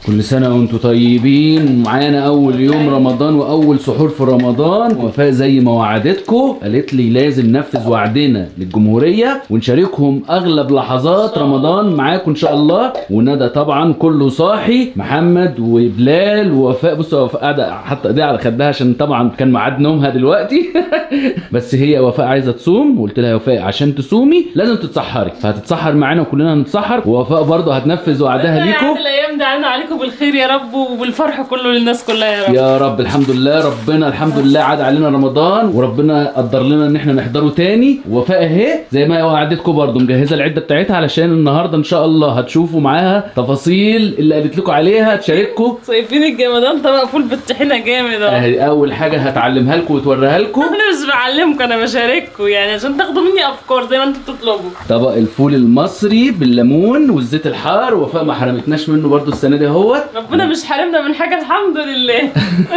كل سنة وانتم طيبين معانا أول يوم رمضان وأول سحور في رمضان وفاء زي ما وعدتكم قالت لي لازم ننفذ وعدنا للجمهورية ونشاركهم أغلب لحظات رمضان معاكم إن شاء الله وندى طبعا كله صاحي محمد وبلال ووفاء بصوا وفاء قاعدة حاطة إيديها على خدها عشان طبعا كان ميعاد نومها دلوقتي بس هي وفاء عايزة تصوم وقلت لها يا وفاء عشان تصومي لازم تتسحري فهتتسحر معانا وكلنا هنتسحر ووفاء برضه هتنفذ وعدها ليكم الايام دي عنا عليكم بالخير يا رب وبالفرح كله للناس كلها يا رب يا رب الحمد لله ربنا الحمد لله عاد علينا رمضان وربنا قدر لنا ان احنا نحضره تاني وفاء اهي زي ما وعدتكم برضه مجهزه العده بتاعتها علشان النهارده ان شاء الله هتشوفوا معاها تفاصيل اللي قالت لكم عليها تشارككم شايفين الجمدان طبق فول بالطحينه جامد اهو اهي اول حاجه هتعلمها لكم وتوريها لكم انا مش بعلمكم انا بشارككم يعني عشان تاخدوا مني افكار زي ما انتوا بتطلبوا طبق الفول المصري بالليمون والزيت الحار وفاء ما حرمتناش منه برضه السنه دي اهوت ربنا مش حارمنا من حاجه الحمد لله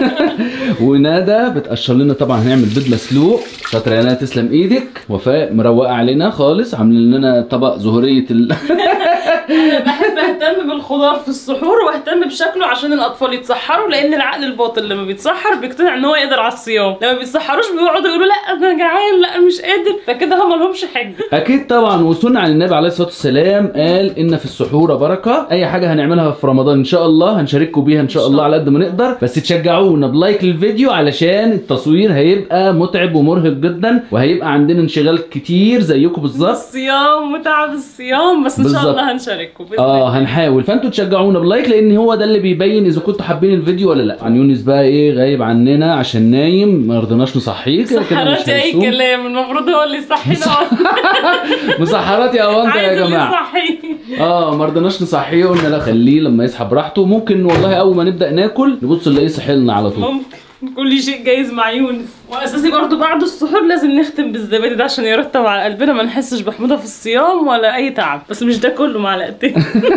وندى بتقشر لنا طبعا هنعمل بيض مسلوق شاطره يا ندى تسلم ايدك وفاء مروقه علينا خالص عاملين لنا طبق زهريه ال... انا بحب اهتم بالخضار في السحور واهتم بشكله عشان الاطفال يتسحروا لان العقل الباطن لما بيتسحر بيقتنع ان هو يقدر على الصيام لما بيتسحروش بيقعدوا يقولوا لا انا جعان لا مش قادر فكده هم لهمش حجه اكيد طبعا وصلنا عن النبي عليه الصلاه والسلام قال ان في السحور بركه اي حاجه هنعملها في رمضان ان شاء الله هنشارككم بيها ان شاء الله على قد ما نقدر بس تشجعونا بلايك للفيديو علشان التصوير هيبقى متعب ومرهق جدا وهيبقى عندنا انشغال كتير زيكم بالظبط الصيام وتعب الصيام بس ان شاء بالظبط. الله هنشارككم باذن اه الله هنحاول فانتوا تشجعونا بلايك لان هو ده اللي بيبين اذا كنتوا حابين الفيديو ولا لا عن يونس بقى ايه غايب عننا عشان نايم ما رضيناش نصحيه كده كده مش سحراتي اي هيصوم. كلام المفروض هو اللي يصحينا مسحرات يا وانت عايز يا اللي جماعه يصحي اه ما رضيناش نصحيه قلنا لا خليه لما يصحى براحته ممكن والله اول ما نبدا ناكل نبص نلاقيه صحي لنا على طول ممكن كل شيء جايز مع يونس واساسي برضو بعد السحور لازم نختم بالزبادي ده عشان يرتب على قلبنا ما نحسش بحموضه في الصيام ولا اي تعب بس مش ده كله معلقتين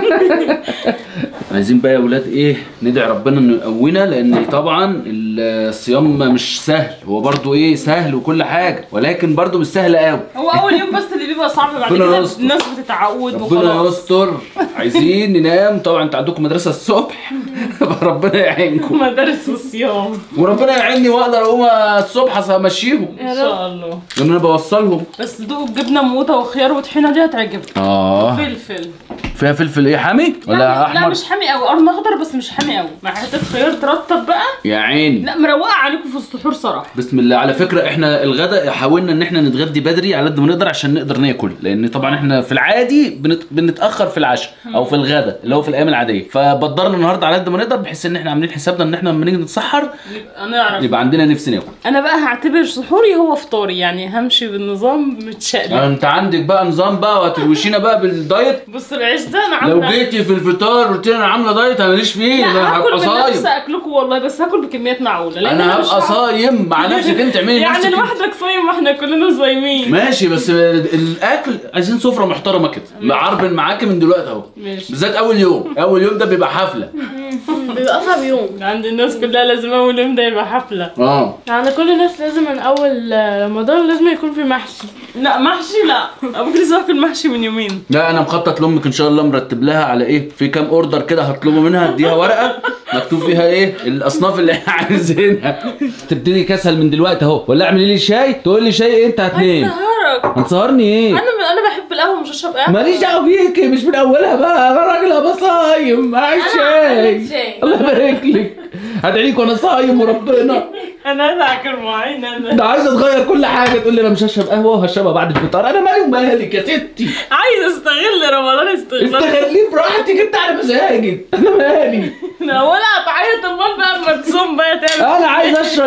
عايزين بقى يا ولاد ايه ندعي ربنا انه يقوينا لان طبعا الصيام مش سهل هو برضو ايه سهل وكل حاجه ولكن برضو مش سهل قوي هو اول يوم بس اللي بيبقى صعب بعد ربنا كده يستر. الناس بتتعود ربنا وخلاص يستر عايزين ننام طبعا انتوا عندكم مدرسه الصبح ربنا يعينكم مدارس الصيام وربنا يعيني واقدر اقوم الصبح امشيهم ان شاء الله لان انا بوصلهم بس دوقوا الجبنه موته وخيار وطحينه دي هتعجبك اه فلفل فيها فلفل ايه حامي ولا لا, لا احمر مش حامي قوي قرن اخضر بس مش حامي قوي مع حته خيار ترطب بقى يا عيني لا مروقه عليكم في السحور صراحه بسم الله على فكره احنا الغداء حاولنا ان احنا نتغدي بدري على قد ما نقدر عشان نقدر ناكل لان طبعا احنا في العادي بنت... بنتاخر في العشاء او في الغداء اللي هو في الايام العاديه فبدرنا النهارده على قد ما نقدر بحيث ان احنا عاملين حسابنا ان احنا لما نيجي نتسحر يبقى نعرف يبقى عندنا نفس ناكل انا بقى هعتبر سحوري هو فطاري يعني همشي بالنظام متشقلب انت عندك بقى نظام بقى وهتروشينا بقى بالدايت بص العيش ده انا لو عامله جيتي في الفطار قلت لي انا عامله دايت انا ماليش فيه لا انا هاكل هبقى من نفس صايم اكلكم والله بس هاكل بكميات معقوله لان انا مش هبقى هعرف- صايم مع نفسك انت اعملي يعني نفسك لوحدك صايم واحنا كلنا صايمين ماشي بس الاكل عايزين سفره محترمه كده عربن معاكي من دلوقتي اهو ماشي بالذات اول يوم اول يوم ده بيبقى حفله بيبقى اصعب يوم عند الناس كلها لازم اول يوم ده يبقى حفله اه يعني كل الناس لازم من اول رمضان لازم يكون في محشي لا محشي لا ابوك لسه واكل محشي من يومين لا انا مخطط لامك ان شاء الله مرتب لها على ايه في كام اوردر كده هطلبه منها اديها ورقه مكتوب فيها ايه الاصناف اللي احنا عايزينها تبتدي كسل من دلوقتي اهو ولا اعملي لي شاي تقول لي شاي إيه انت هتنام سهرك هتسهرني ايه انا انا بحب القهوه مش هشرب قهوه ماليش دعوه بيكي مش من اولها بقى انا راجل هبقى صايم معاك شاي شاي. الله يبارك لك هدعيك وانا صايم وربنا انا هاكل معين انا ده عايزه تغير كل حاجه تقول لي انا مش هشرب قهوه وهشربها بعد الفطار انا مالي ومالك يا ستي عايز استغل رمضان استغلال استغليه براحتك انت على مزاجك انا مالي لا ولا هتعيط امال بقى اما تصوم بقى تعمل انا عايز اشرب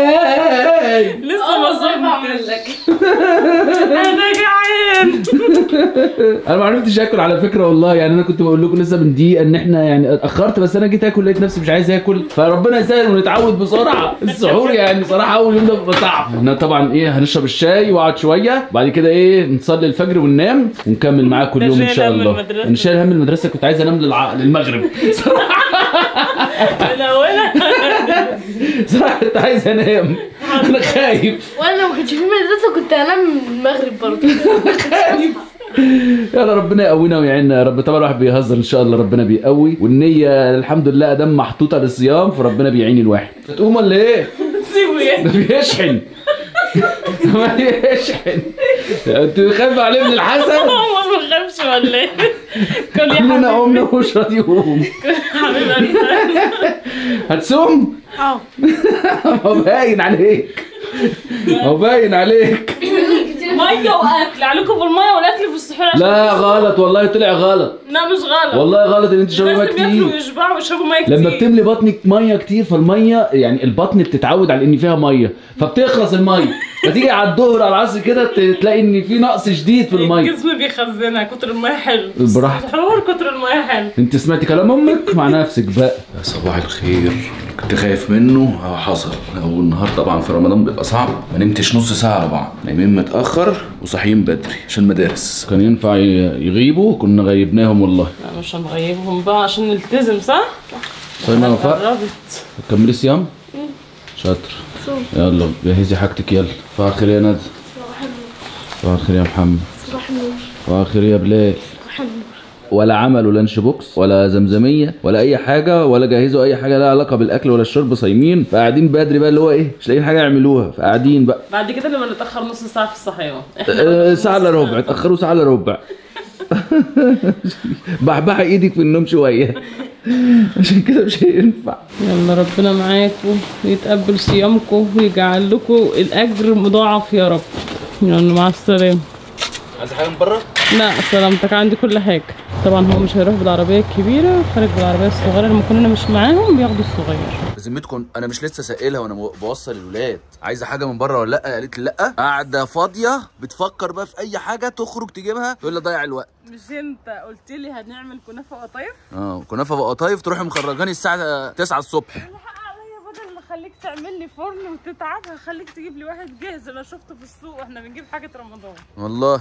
شاي لسه ما صمتش انا جعان انا ما عرفتش اكل على فكره والله يعني انا كنت بقول لكم لسه من دقيقه ان احنا يعني اتاخرت بس انا جيت اكل لقيت نفسي مش عايز اكل فربنا يسهل ونتعود بسرعه السحور يعني صراحه اول يوم ده بيبقى صعب احنا طبعا ايه هنشرب الشاي واقعد شويه بعد كده ايه نصلي الفجر وننام ونكمل معاكم ده اليوم ان شايل شاء هم الله المدرسة. انا شايل هم المدرسه كنت عايز انام للع... للمغرب صراحه انا ولا صراحه كنت عايز انام انا خايف وانا لو ما كانش في مدرسه كنت هنام المغرب برضه خايف يلا ربنا يقوينا ويعيننا يا رب طبعا الواحد بيهزر ان شاء الله ربنا بيقوي والنية الحمد لله ادام محطوطة للصيام فربنا بيعين الواحد تقوم ولا ايه؟ سيبه يعني ده بيشحن ما يشحن انت خايف عليه من الحسد هو ما بخافش ولا ايه كل يا كلنا حبيبي قمنا ومش راضي يقوم كل يا حبيب قلبي هتصوم؟ اه هو باين عليك هو باين عليك ميه واكل عليكم بالميه والاكل في السحور عشان لا غلط والله طلع غلط لا مش غلط والله غلط ان انت تشربي ميه لازم ياكلوا كتير ويشبعوا ويشربوا ميه كتير لما بتملي بطنك ميه كتير فالميه يعني البطن بتتعود على ان فيها ميه فبتخلص الميه فتيجي على الظهر على العصر كده ت- تلاقي ان في نقص شديد في الميه الجسم بيخزنها كتر الميه حلو براحتك. السحور كتر الميه حلو انت سمعتي كلام امك مع نفسك بقى يا صباح الخير كنت خايف منه اه حصل اول نهار طبعا في رمضان بيبقى صعب ما نمتش نص ساعه على بعض نايمين متاخر وصاحيين بدري عشان المدارس كان ينفع ي- يغيبوا كنا غيبناهم والله لا مش هنغيبهم بقى عشان نلتزم صح؟ صايمه يا وفاء قربت تكملي صيام شاطر صوم يلا جهزي حاجتك يلا صباح الخير يا ندى صباح النور صباح الخير يا محمد صباح النور صباح الخير يا بلال صباح النور ولا عملوا لانش بوكس ولا زمزميه ولا اي حاجه ولا جهزوا اي حاجه لها علاقه بالاكل ولا الشرب صايمين فقاعدين بدري بقى اللي هو ايه مش لاقيين حاجه يعملوها فقاعدين بقى بعد كده لما نتاخر نص ساعه في الصحيان آه، ساعه الا ربع اتاخروا ساعه الا ربع بحبح ايدك في النوم شويه عشان كده مش هينفع يلا ربنا معاكم ويتقبل صيامكم ويجعل لكم الاجر مضاعف يا رب يلا مع السلامه عايز حاجه من بره لا سلامتك عندي كل حاجه طبعا هو مش هيروح بالعربيه الكبيره خارج بالعربيه الصغيره لما كلنا مش معاهم بياخدوا الصغير بذمتكم انا مش لسه سائلها وانا مو- بوصل الولاد عايزه حاجه من بره ولا لا قالت لي لا قاعده فاضيه بتفكر بقى في اي حاجه تخرج تجيبها تقول لي ضيع الوقت مش انت قلت لي هنعمل كنافه وقطايف اه كنافه وقطايف تروحي مخرجاني الساعه 9 الصبح الحق عليا بدل ما اخليك تعمل لي فرن وتتعب هخليك تجيب لي واحد جاهز انا شفته في السوق واحنا بنجيب حاجه رمضان والله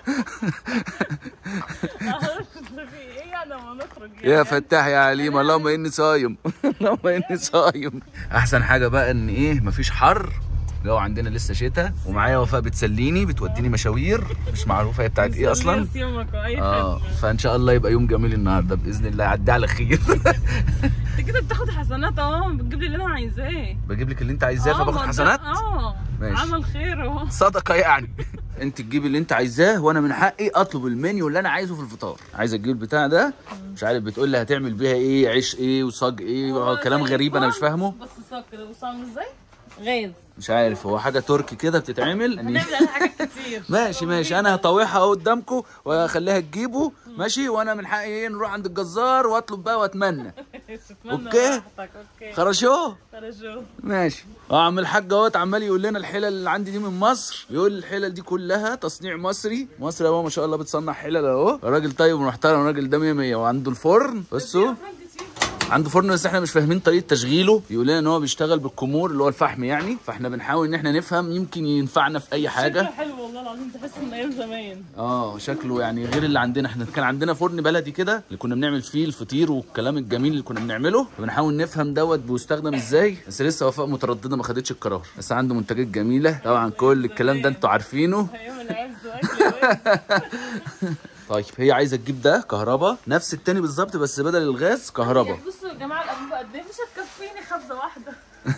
في ايه يعني ما نخرج يا فتاح يا عليم اللهم اني صايم اللهم اني صايم احسن حاجه بقى ان ايه مفيش حر الجو عندنا لسه شتاء ومعايا وفاء بتسليني بتوديني مشاوير مش معروفه هي بتاعت ايه اصلا مستنية يومك واي اه حاجه فان شاء الله يبقى يوم جميل النهارده باذن الله يعدي على خير انت كده بتاخد حسنات اهو بتجيب لي اللي انا عايزاه بجيب لك اللي انت عايزاه آه، فباخد ما ده- حسنات اه ماشي. عمل خير اهو صدقه يعني انت تجيبي اللي انت عايزاه وانا من حقي اطلب المنيو اللي انا عايزه في الفطار عايزه تجيب البتاع ده مش عارف بتقول لي هتعمل بيها ايه عيش ايه وصاج ايه هو كلام زي غريب انا مش الفل، فاهمه بس صار كده بص عامل ازاي غاز مش عارف هو حاجه تركي كده بتتعمل يعني هنعمل عليها حاجات كتير ماشي ماشي انا هطوعها اهو قدامكم واخليها تجيبه ماشي وانا من حقي ايه نروح عند الجزار واطلب بقى واتمنى تتمنى أوكي. براحتك، اوكي خرشوه خرجوا ماشي اه عم الحاج اهوت عمال يقول لنا الحلل اللي عندي دي من مصر يقول الحلل دي كلها تصنيع مصري مصر يا بابا ما شاء الله بتصنع حلل اهو راجل طيب ومحترم راجل ده 100 100 وعنده الفرن بصوا عنده فرن بس احنا مش فاهمين طريقه تشغيله يقول لنا ان هو بيشتغل بالكمور اللي هو الفحم يعني فاحنا بنحاول ان احنا نفهم يمكن ينفعنا في اي حاجه شكله حلو والله العظيم تحس ان ايام زمان اه شكله يعني غير اللي عندنا احنا كان عندنا فرن بلدي كده اللي كنا بنعمل فيه الفطير والكلام الجميل اللي كنا بنعمله فبنحاول نفهم دوت بيستخدم ازاي بس لسه وفاء متردده ما خدتش القرار بس عنده منتجات جميله طبعا كل الكلام ده انتوا عارفينه ايام العز واكل طيب هي عايزه تجيب ده كهرباء نفس التاني بالظبط بس بدل الغاز كهرباء بصوا يا جماعه الانبوبه قد ايه مش هتكفيني خبزه واحده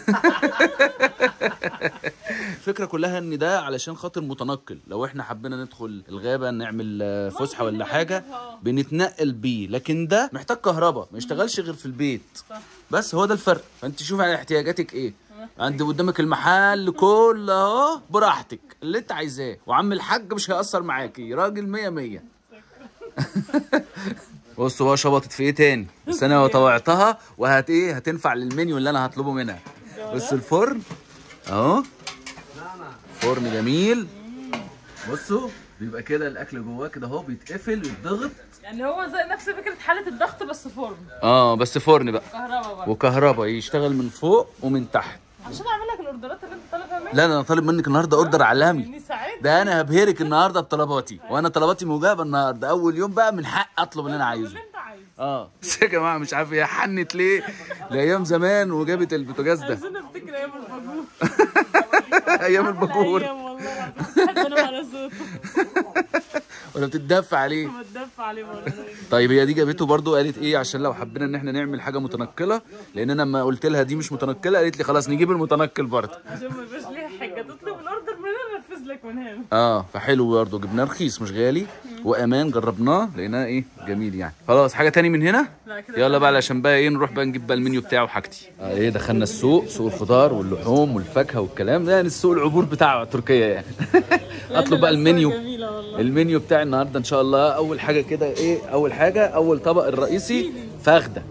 الفكره كلها ان ده علشان خاطر متنقل لو احنا حبينا ندخل الغابه نعمل آه، فسحه ولا حاجه بنتنقل بيه لكن ده محتاج كهرباء ما يشتغلش غير في البيت بس هو ده الفرق فانت شوفي على احتياجاتك ايه عند قدامك المحل كله اهو براحتك اللي انت عايزاه وعم الحاج مش هيأثر معاكي راجل مية مية بصوا بقى شبطت في ايه تاني بس انا طوعتها وهت ايه هتنفع للمنيو اللي انا هطلبه منها بصوا الفرن اهو فرن جميل بصوا بيبقى كده الاكل جواه كده اهو بيتقفل ويتضغط يعني هو زي نفس فكره حاله الضغط بس فرن اه بس فرن بقى كهرباء بقى وكهرباء يشتغل من فوق ومن تحت عشان اعمل لك الاوردرات اللي انت طالبها مني لا ده انا طالب منك النهارده اوردر عالمي اني ساعدت ده انا هبهرك النهارده بطلباتي وانا طلباتي مجابه النهارده اول يوم بقى من حق اطلب اللي انا عايزه اللي انت عايزه اه بس يا جماعه مش عارف هي حنت ليه لايام زمان وجابت البوتاجاز ده عايزين نفتكر ايام الباجور ايام الباجور ايام والله العظيم بحب انام على صوته ولا بتتدفى عليه بتدفع عليه برضه طيب هي دي جابته برضو قالت ايه عشان لو حبينا ان احنا نعمل حاجه متنقله لان انا لما قلت لها دي مش متنقله قالت لي خلاص نجيب المتنقل برضه عشان ما يبقاش ليها حاجه تطلب الاوردر من هنا ننفذ لك من هنا اه فحلو برضه جبناه رخيص مش غالي وامان جربناه لقيناه ايه جميل يعني خلاص حاجه تاني من هنا لا كده يلا بقى علشان بقى ايه نروح بقى نجيب بقى المنيو بتاعه وحاجتي آه ايه دخلنا السوق سوق الخضار واللحوم والفاكهه والكلام ده يعني السوق العبور بتاع تركيا يعني اطلب بقى المنيو جميله والله المنيو بتاع النهارده ان شاء الله اول حاجه كده ايه اول حاجه اول طبق الرئيسي فخده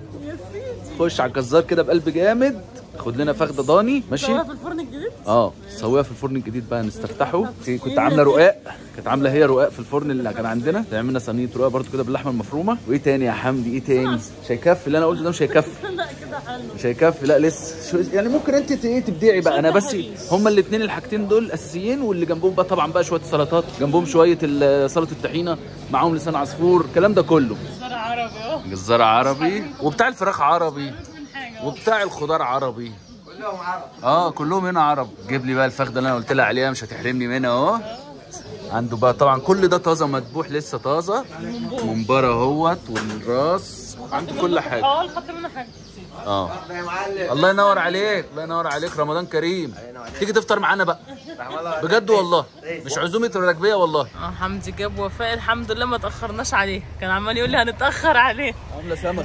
خش على الجزار كده بقلب جامد خد لنا فخده ضاني ماشي سواها في الفرن الجديد اه سويها في الفرن الجديد بقى نستفتحه كنت عامله رقاق كانت عامله هي رقاق في الفرن اللي كان عندنا عملنا صينيه رقاق برضو كده باللحمه المفرومه وايه تاني يا حمدي ايه تاني مش هيكفي اللي انا قلته ده مش هيكفي لا كده حلو مش هيكفي لا لسه شو يعني ممكن انت ت- ايه تبدعي بقى انا بس هما الاثنين الحاجتين دول الاساسيين واللي جنبهم بقى طبعا بقى شويه السلطات جنبهم شويه ال- سلطه الطحينه معاهم لسان عصفور الكلام ده كله صار عربي اهو جزار عربي وبتاع الفراخ عربي من حاجه وبتاع الخضار عربي كلهم عرب اه كلهم هنا عرب جيب لي بقى الفخده اللي انا قلت لها عليها مش هتحرمني منها اهو عنده بقى طبعا كل ده طازه مذبوح لسه طازه منبره اهوت والراس عنده كل حاجه اه حط لنا حاجه اه الله ينور عليك الله ينور عليك رمضان كريم تيجي تفطر معانا بقى بجد والله مش عزومه الركبيه والله اه حمدي جاب وفاء الحمد لله ما تاخرناش عليه كان عمال يقول لي هنتاخر عليه عامله سمكه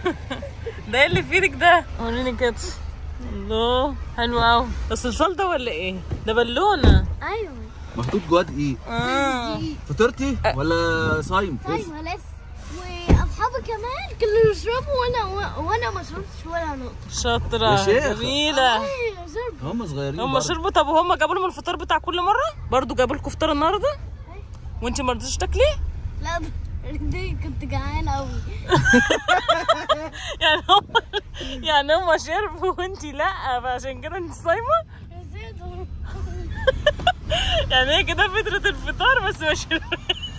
ده إيه اللي في ايدك ده وريني كده الله حلو قوي ده الصلصال ده ولا ايه ده بالونه ايوه محطوط جواد ايه اه فطرتي ولا صايم ايوه لسه واصحابي كمان كانوا يشربوا وانا وانا ما شربتش ولا نقطه شاطره يا شيخة. جميله ايوه شربوا هم صغيرين هم برضه. شربوا طب وهم جابوا لهم الفطار بتاع كل مره برضو جابوا لكم فطار النهارده وانت ما رضيتيش تاكلي لا دي كنت جعانه قوي يعني هم يعني هم شربوا وانت لا فعشان كده انت صايمه يعني هي كده فطره الفطار بس ما شربت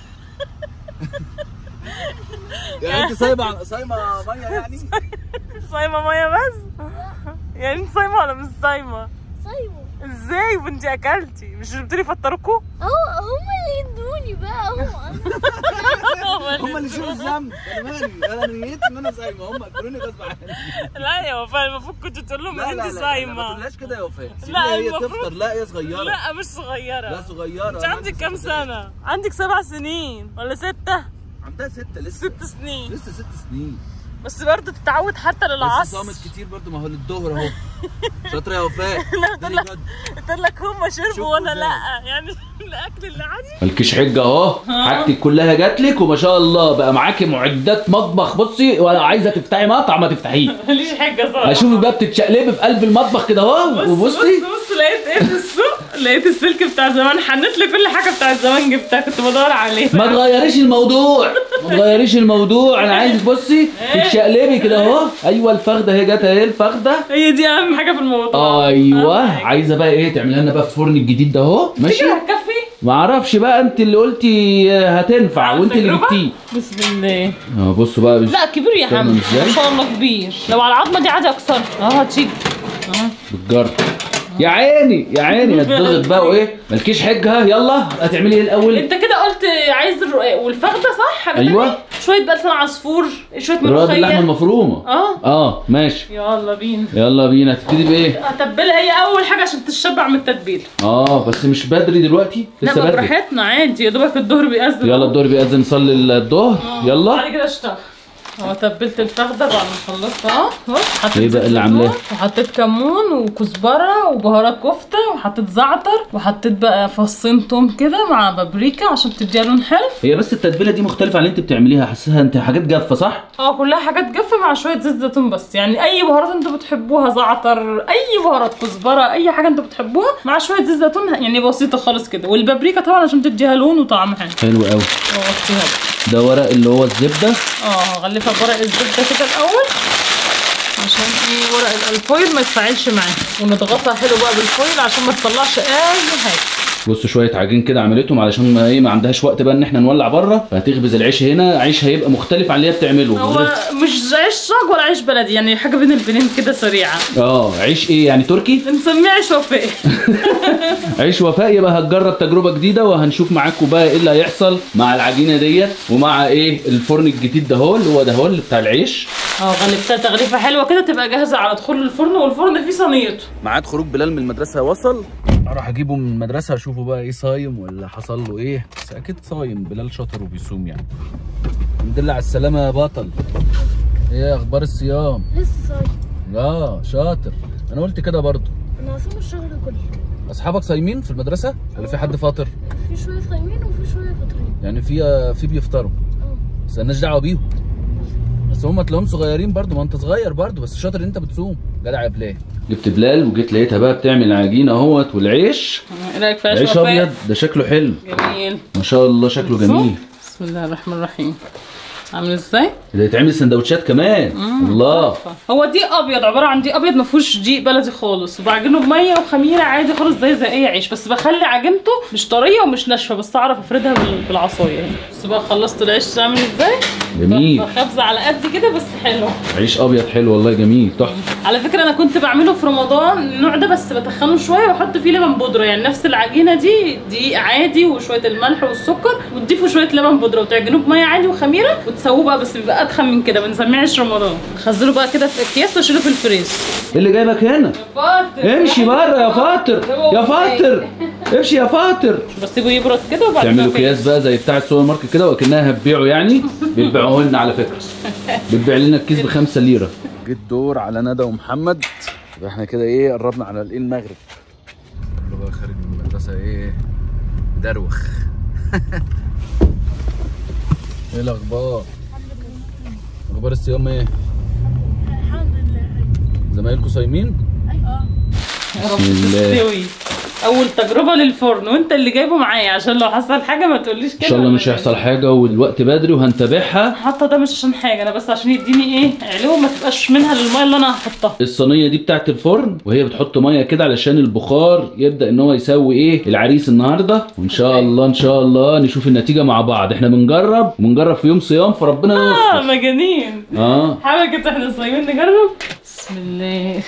يعني انت صايمه صايمه ميه يعني صايمه ميه بس يعني انت صايمه ولا مش صايمه صايمه ازاي وانت اكلتي مش جبت لي فطركوا هو هم اللي يدوني بقى هم هم اللي شالوا الذنب انا مالي انا نيتي ان انا صايمه هم اكلوني غصب عني لا يا وفاء المفروض كنت تقول لهم ان انت ما صايمه تقولهاش كده يا وفاء لا، سيبها هي المفروض- تفطر لا هي صغيره لا مش صغيره لا صغيره انت عندك كام سنه عندك سبع سنين ولا ستة عندها ستة لسه ست سنين لسه ست سنين بس برضه تتعود حتى بس للعصر صامت كتير برضو ما هو للظهر اهو شاطره يا وفاء اديني جد. قلت لك هم شربوا شوفوا وانا ازاي. لا يعني الاكل اللي عادي مالكيش حجه اهو حاجتك كلها جات لك وما شاء الله بقى معاكي معدات مطبخ بصي ولا عايزه تفتحي مطعم ما تفتحيه ماليش حاجه صراحه اشوفك بقى بتتشقلبي في قلب المطبخ كده اهو بص وبصي بص بص لقيت ايه في السوق لقيت السلك بتاع زمان حنت لي كل حاجه بتاع زمان جبتها كنت بدور عليه ما تغيريش الموضوع ما تغيريش الموضوع انا عايزك بصي تتشقلبي كده اهو ايوه الفخده اهي جت اهي الفخده هي دي اهم حاجه في الموضوع ايوه أهم حاجة. عايزه بقى ايه تعملها لنا بقى في الفرن الجديد ده اهو ماشي كده هتكفي ما اعرفش بقى انت اللي قلتي هتنفع وانت اللي تجربة؟ جبتيه بسم الله اه بصوا بقى بس- لا كبير يا استنى حمد ازاي؟ ما شاء الله كبير لو على العظمه دي عادي اكسر اه هتشيك اه بالجر يا عيني يا عيني هتضغط بقى وايه مالكيش حجه يلا هتعملي ايه الاول انت كده قلت عايز الرقاق والفخده صح حاجه أيوة. تانية؟ شويه بقى لسان عصفور شويه راد اللحمه ملوخيه المفرومه اه اه ماشي يلا بينا يلا بينا هتبتدي بايه هتبلها هي اول حاجه عشان تتشبع من التتبيل اه بس مش بدري دلوقتي لا لسه ما بدري براحتنا عادي يا دوبك الظهر بيأذن يلا الدور بيأذن نصلي الظهر يلا بعد كده اشتغل اه تبلت الفخده بعد ما خلصت اه بص حطيت ايه بقى زيت اللي زيتون، عاملاه؟ وحطيت كمون وكزبره وبهارات كفته وحطيت زعتر وحطيت بقى فصين توم كده مع بابريكا عشان تديها لون حلو هي بس التتبيله دي مختلفه عن اللي انت بتعمليها حاسسها انت حاجات جافه صح اه كلها حاجات جافه مع شويه زيت زيتون بس يعني اي بهارات انتوا بتحبوها زعتر اي بهارات كزبره اي حاجه انتوا بتحبوها مع شويه زيت زيتون يعني بسيطه خالص كده والبابريكا طبعا عشان تديها لون وطعم حلو حلو قوي وغطيها بقى. ده ورق اللي هو الزبده اه هغلفها بورق الزبده كده الاول عشان ايه ورق الفويل ما يتفاعلش معاه ونضغطها حلو بقى بالفويل عشان ما تطلعش اي حاجه بص شويه عجين كده عملتهم علشان ما ايه ما عندهاش وقت بقى ان احنا نولع بره فهتخبز العيش هنا عيش هيبقى مختلف عن اللي هي بتعمله هو مش عيش صاج ولا عيش بلدي يعني حاجه بين البنين كده سريعه اه عيش ايه يعني تركي بنسميه عيش وفاء عيش وفاء يبقى هتجرب تجربه جديده وهنشوف معاكم بقى ايه اللي هيحصل مع العجينه ديت ومع ايه الفرن الجديد ده هو اللي هو ده هو اللي بتاع العيش اه غلفتها تغليفه حلوه كده تبقى جاهزه على دخول الفرن والفرن فيه صينيته ميعاد خروج بلال من المدرسه وصل اروح اجيبه من المدرسه اشوفه بقى ايه صايم ولا حصل له ايه بس اكيد صايم بلال شاطر وبيصوم يعني الحمد لله على السلامه يا بطل ايه اخبار الصيام لسه صايم اه شاطر انا قلت كده برضه انا هصوم الشهر كله اصحابك صايمين في المدرسه ولا في حد فاطر في شويه صايمين وفي شويه فاطرين يعني في في بيفطروا اه بس مالناش دعوه بيهم بس هم تلاقيهم صغيرين برضو ما انت صغير برضو بس شاطر ان انت بتصوم جدع يا بلال جبت بلال وجيت لقيتها بقى بتعمل عجينه اهوت والعيش ايه رايك في عيش عيش وفاء ابيض ده شكله حلو جميل ما شاء الله شكله جميل بسم الله الرحمن الرحيم عامل ازاي؟ ده يتعمل سندوتشات كمان الله هو دقيق ابيض عباره عن دقيق ابيض ما فيهوش دقيق بلدي خالص وبعجنه بميه وخميره عادي خالص زي زي اي عيش بس بخلي عجينته مش طريه ومش ناشفه بس اعرف افردها بال- بالعصايه يعني بس بقى خلصت العيش عامل ازاي؟ جميل خبزه على قد كده بس حلو عيش ابيض حلو والله جميل تحفه على فكره انا كنت بعمله في رمضان النوع ده بس بتخنه شويه واحط فيه لبن بودره يعني نفس العجينه دي دقيق عادي وشويه الملح والسكر وتضيفوا شويه لبن بودره وتعجنوه بميه عادي وخميره وتسووه بقى بس بيبقى اتخن من كده بنسميه عيش رمضان خزنه بقى كده في اكياس واشيله في الفريز ايه اللي جايبك هنا فاطر امشي بره يا فاطر يا فاطر امشي يا فاطر بسيبه يبرد كده وبعد تعملوا كده اكياس بقى زي بتاع السوبر ماركت كده وكانها هتبيعه يعني بيبيعوه لنا على فكره بتبيع لنا الكيس ب 5 ليره جيت دور على ندى ومحمد يبقى احنا كده ايه قربنا على الايه المغرب كله بقى خارج من المدرسه ايه دروخ ايه الاخبار اخبار الصيام ايه الحمد لله زمايلكم صايمين يا رب بسم الله. تستوي اول تجربه للفرن وانت اللي جايبه معايا عشان لو حصل حاجه ما تقوليش كده ان شاء الله ولا مش كده. هيحصل حاجه والوقت بدري وهنتابعها حاطه ده مش عشان حاجه انا بس عشان يديني ايه علوه ما تبقاش منها للميه اللي انا هحطها الصينيه دي بتاعت الفرن وهي بتحط ميه كده علشان البخار يبدا ان هو يسوي ايه العريس النهارده وان شاء أوكي. الله ان شاء الله نشوف النتيجه مع بعض احنا بنجرب وبنجرب في يوم صيام فربنا اه يستر مجانين اه حبكة احنا صايمين نجرب بسم الله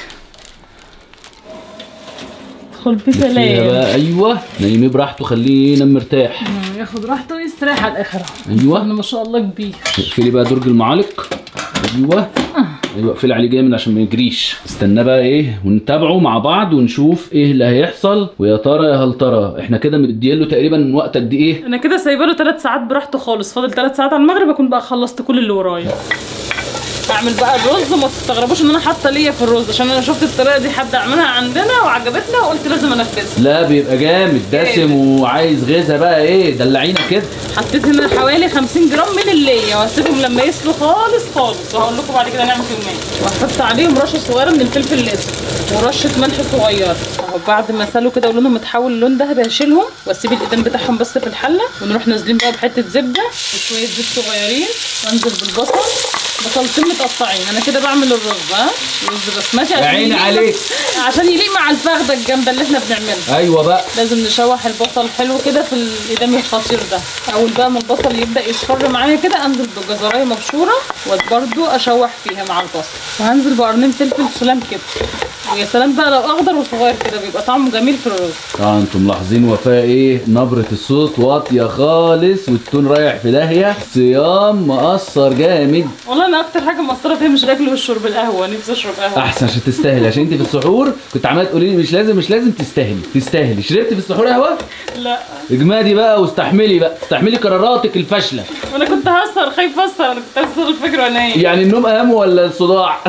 ادخل فيها بسلام بقى ايوه نايميه براحته خليه ينام مرتاح مم، ياخد راحته ويستريح على الاخر أيوة. انا ما شاء الله كبير اقفلي بقى درج المعالق ايوه ايوه اقفلي عليه جامد عشان ما يجريش استنى بقى ايه ونتابعه مع بعض ونشوف ايه اللي هيحصل ويا ترى يا هل ترى احنا كده مديله تقريبا وقت قد ايه انا كده سايبه له 3 ساعات براحته خالص فاضل 3 ساعات على المغرب اكون بقى خلصت كل اللي ورايا اعمل بقى الرز وما تستغربوش ان انا حاطه ليا في الرز عشان انا شفت الطريقه دي حد عملها عندنا وعجبتنا وقلت لازم انفذها لا بيبقى جامد دسم وعايز غذا بقى ايه دلعينا كده حطيت هنا حوالي 50 جرام من الليا وهسيبهم لما يسلوا خالص خالص وهقول لكم بعد كده نعمل فيهم ايه وهحط عليهم رشه صغيره من الفلفل الاسود ورشه ملح صغيره اهو بعد ما سلوا كده ولونهم اتحول للون ذهبي هشيلهم واسيب الايدين بتاعهم بس في الحله ونروح نازلين بقى بحته زبده وشويه زيت صغيرين وانزل بالبصل بصلتين متقطعين انا كده بعمل الرز ها رز بسمتي يا عشان عيني يليق- عليك. عشان يليق مع الفخده الجامده اللي احنا بنعملها ايوه بقى لازم نشوح البصل حلو كده في الإدام الخطير ده اول بقى ما البصل يبدا يصفر معايا كده انزل بجزرايه مبشوره وبرده اشوح فيها مع البصل وهنزل بقرنين فلفل سلام كده ويا سلام بقى لو اخضر وصغير كده بيبقى طعمه جميل في الرز اه انتم ملاحظين وفاء ايه نبرة الصوت واطية خالص والتون رايح في داهية صيام مقصر جامد والله انا اكتر حاجه مقصره فيها مش الاكل والشرب القهوه نفسي اشرب قهوه احسن عشان تستاهل عشان انت في السحور كنت عماله تقولي لي مش لازم مش لازم تستاهلي تستاهلي شربت في السحور قهوة لا اجمادي بقى واستحملي بقى استحملي قراراتك الفاشلة وانا كنت هسهر خايف اسهر انا كنت هسهر الفجر وانا نايم يعني النوم اهم ولا الصداع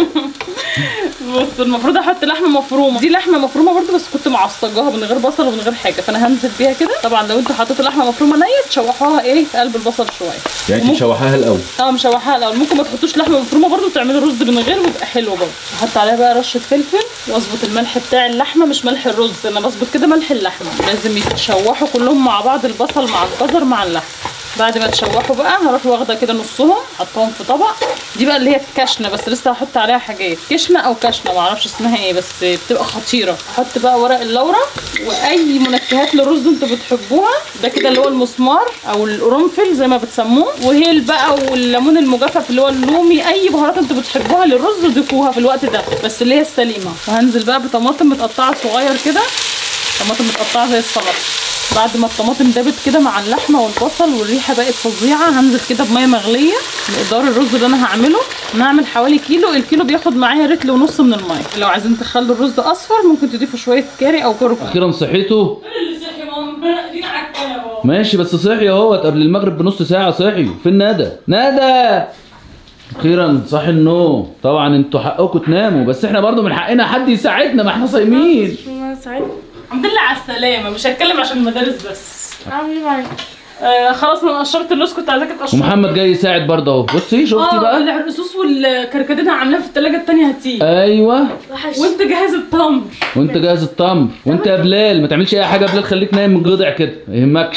بص المفروض احط لحمه مفرومه دي لحمه مفرومه برضو بس كنت معصجاها من غير بصل ومن غير حاجه فانا هنزل بيها كده طبعا لو انتوا حطيتوا لحمه مفرومه نيه تشوحوها ايه في قلب البصل شويه يعني انت وممكن- مشوحاها الاول اه مشوحاها الاول ممكن ما تحطوش لحمه مفرومه برضو وتعملوا رز من غير ويبقى حلو برضو احط عليها بقى رشه فلفل واظبط الملح بتاع اللحمه مش ملح الرز انا بظبط كده ملح اللحمه لازم يتشوحوا كلهم مع بعض البصل مع الجزر مع اللحمه بعد ما تشوحوا بقى هروح واخده كده نصهم حطهم في طبق دي بقى اللي هي الكشنه بس لسه هحط عليها حاجات كشنه او كشنه معرفش اسمها ايه بس بتبقى خطيره احط بقى ورق اللورا واي منكهات للرز انتوا بتحبوها ده كده اللي هو المسمار او القرنفل زي ما بتسموه وهيل بقى والليمون المجفف اللي هو اللومي اي بهارات انتوا بتحبوها للرز ضيفوها في الوقت ده بس اللي هي السليمه وهنزل بقى بطماطم متقطعه صغير كده طماطم متقطعه زي السلطه بعد ما الطماطم دابت كده مع اللحمه والبصل والريحه بقت فظيعه هنزل كده بميه مغليه مقدار الرز اللي انا هعمله انا هعمل حوالي كيلو الكيلو بياخد معايا رتل ونص من الميه لو عايزين تخلوا الرز اصفر ممكن تضيفوا شويه كاري او كركم اخيرا صحيته اللي صحي ماما دي على الكنبه ماشي بس صحي اهوت قبل المغرب بنص ساعه صحي فين ندى ندى اخيرا صحي النوم طبعا انتوا حقكم تناموا بس احنا برضو من حقنا حد يساعدنا ما احنا صايمين الحمد لله على السلامه مش هتكلم عشان المدارس بس عامل معي آه خلاص انا قشرت اللوز كنت عايزاك تقشر ومحمد جاي يساعد برضه اهو بصي شفتي اه بقى العرقسوس والكركديه عاملاها في التلاجة التانية هتيجي ايوه وحش وانت جاهز التمر وانت جاهز التمر وانت يا بلال ما تعملش اي حاجه يا بلال خليك نايم منقطع كده ما يهمكش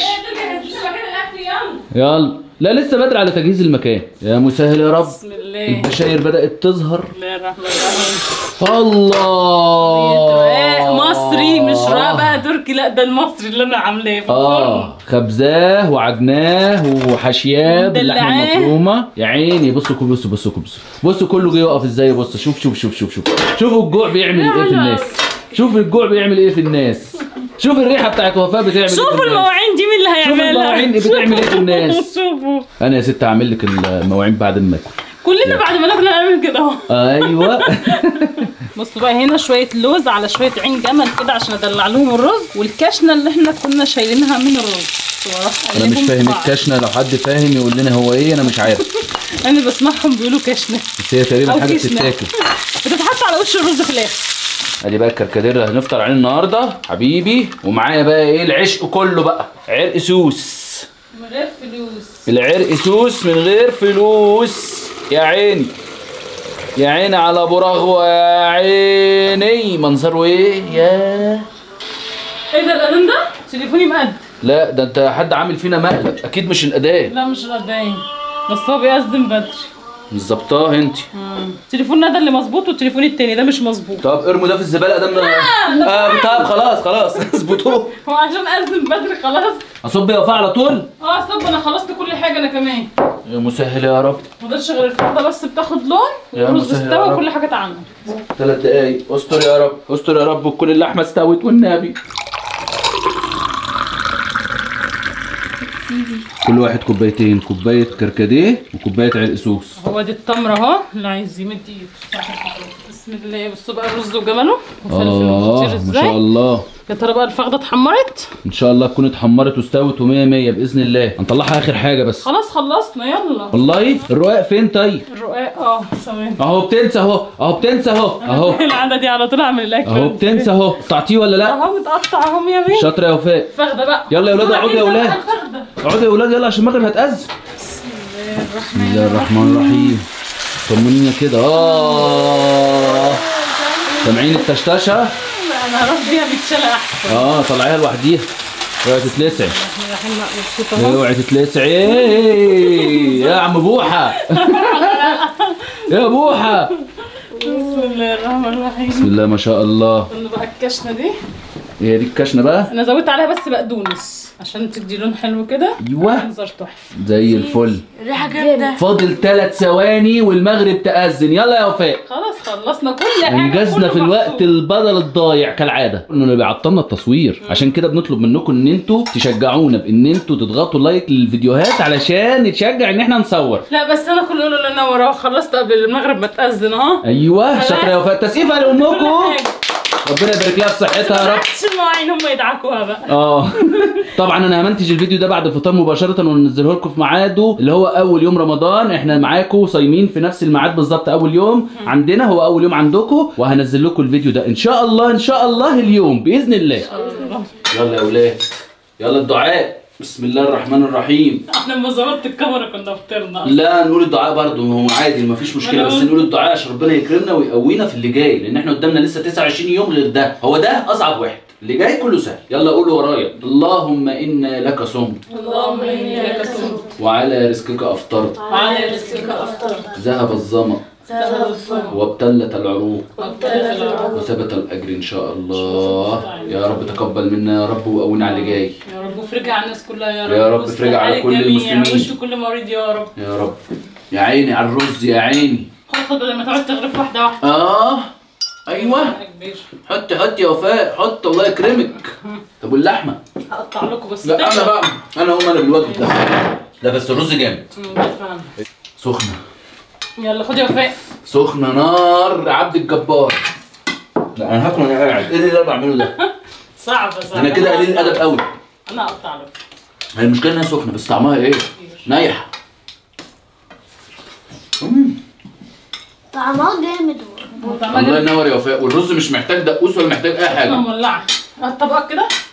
يلا لا لسه بدري على تجهيز المكان يا مسهل يا رب بسم الله البشاير بدات تظهر بسم الله الرحمن الرحيم الله رقاق مصري مش رقاق بقى تركي لا ده المصري اللي انا عاملاه في الفرن اه خبزاه وعجناه وحشياه باللحمه مدلعاه. المفرومه يا عيني بصوا كل- بصوا بصوا بصوا بصوا كله جه يقف ازاي بص شوف شوف شوف شوف شوف شوفوا الجوع بيعمل ايه في الناس شوف الجوع بيعمل ايه في الناس شوف الريحه بتاعت وفاء بتعمل ايه في شوفوا الناس. المواعين دي مين اللي شوف هيعملها المواعين بتعمل ايه في الناس شوفوا انا يا ست هعمل لك المواعين بعد ما اكل كلنا بعد ما ناكل نعمل كده اهو ايوه بصوا بقى هنا شويه لوز على شويه عين جمل كده عشان ادلع لهم الرز والكشنه اللي احنا كنا شايلينها من الرز وأروح انا مش أقلبهم في فاهم بعض. الكشنه لو حد فاهم يقول لنا هو ايه انا مش عارف انا بسمعهم بيقولوا كشنه بس هي تقريبا أو حاجه كشنة. بتتاكل بتتحط على وش الرز في الاخر ادي بقى الكركديه اللي هنفطر عليه النهارده حبيبي ومعايا بقى ايه العشق كله بقى عرق سوس من غير فلوس العرق سوس من غير فلوس يا عيني يا عيني على ابو رغوه يا عيني منظره ايه يا ايه ده الاذان ده؟ تليفوني مقد لا ده انت حد عامل فينا مقلب اكيد مش الاذان لا مش الأذان بس هو بيأذن بدري مش ظبطاه انت تليفوننا ده اللي مظبوط والتليفون التاني ده مش مظبوط طب ارموا ده في الزباله ده من آه طب خلاص خلاص اظبطوه هو عشان أذن بدري خلاص اصب يا وفاء على طول اه صب انا خلصت كل حاجه انا كمان يا مسهل يا رب مفضلش غير الفرده بس بتاخد لون يا والرز مسهل يا استوى رب. وكل حاجه اتعمل ثلاث دقايق استر يا رب استر يا رب وكل اللحمه استوت والنبي كل واحد كوبايتين كوبايه كركديه وكوبايه عرق سوس هو دي التمر اهو اللي عايز يمد ايده بسم الله بصوا بقى الرز وجماله وفلفل اه كتير ما ازاي شاء الله يا ترى بقى الفخده اتحمرت ان شاء الله تكون اتحمرت واستوت و100 100 باذن الله هنطلعها اخر حاجه بس خلاص خلصنا يلا والله الرقاق فين طيب الرقاق اه ثواني اهو بتنسى اهو اهو بتنسى اهو اهو العاده دي على طول اعمل الاكل اهو بتنسى اهو قطعتيه ولا لا اهو متقطع اهو يا بيه شاطره يا وفاء فخده بقى يلا يا ولاد اقعدوا يا ولاد الفخده اقعدوا يا ولاد يلا عشان المغرب هتأذن بسم الله الرحمن الرحيم طمنينا كده اه سامعين التشتشه انا هروح بيها متشاله احسن اه طلعيها لوحديها اوعي تتلسع احنا رايحين مبسوطه اهو اوعي تتلسع إيه، يا عم بوحه يا بوحه بسم الله الرحمن الرحيم بسم الله ما شاء الله استنى بقى الكشنه دي هي دي الكشنه بقى انا زودت عليها بس بقدونس عشان تدي لون حلو كده ايوه منظر تحفه زي الفل الريحة جامدة فاضل ثلاث ثواني والمغرب تأذن يلا يا وفاء خلاص خلصنا كل حاجه انجزنا كله في الوقت محطوط. البدل الضايع كالعاده انه بيعطلنا التصوير عشان كده بنطلب منكم ان انتوا تشجعونا بان انتوا تضغطوا لايك للفيديوهات علشان نتشجع ان احنا نصور لا بس انا كل اللي انا وراه خلصت قبل المغرب ما تاذن اهو ايوه شاطره يا وفاء تسقيفه لامكم ربنا يبارك لها في صحتها يا رب مش المواعين هم يدعكوها بقى اه طبعا انا همنتج الفيديو ده بعد الفطار مباشره وننزله لكم في ميعاده اللي هو اول يوم رمضان احنا معاكم صايمين في نفس الميعاد بالظبط اول يوم عندنا هو اول يوم عندكم وهنزل لكم الفيديو ده ان شاء الله ان شاء الله اليوم باذن الله يلا يا اولاد يلا الدعاء بسم الله الرحمن الرحيم احنا لما ظبطت الكاميرا كنا فطرنا لا نقول الدعاء برضه هو عادي مفيش مشكله بس نقول الدعاء عشان ربنا يكرمنا ويقوينا في اللي جاي لان احنا قدامنا لسه 29 يوم غير ده هو ده اصعب واحد اللي جاي كله سهل يلا قولوا ورايا اللهم انا لك صمت اللهم اني لك صمت وعلى رزقك افطرت وعلى رزقك افطرت ذهب الظمأ سهل الصوم وابتلت العروق وابتلت العروق وثبت الاجر ان شاء الله يا رب تقبل منا يا رب وقوينا على اللي جاي يا رب افرجها على الناس كلها يا رب يا رب واصلح افرجها على حال كل الجميع، المسلمين. واشف كل مريض يا رب يا رب يا عيني على الرز يا عيني خد خد بدل ما تقعد تغرف واحده واحده اه ايوه يا كبير. حط حط يا وفاء حط الله يكرمك طب واللحمه هقطع لكم بس لا انا بقى انا هقوم انا بالواجب ده لا بس الرز جامد مم، فاهم. سخنه يلا خد يا وفاء سخنه نار عبد الجبار لا انا هاكل وانا قاعد ايه اللي انا بعمله ده صعبه صعبه انا كده قليل الادب قوي انا هقطع لكم هي المشكله انها سخنه بس طعمها ايه نايحه مم. طعمها جامد الله ينور يا وفاء والرز مش محتاج دقوس ولا محتاج اي انا حاجه مولعه الطبق كده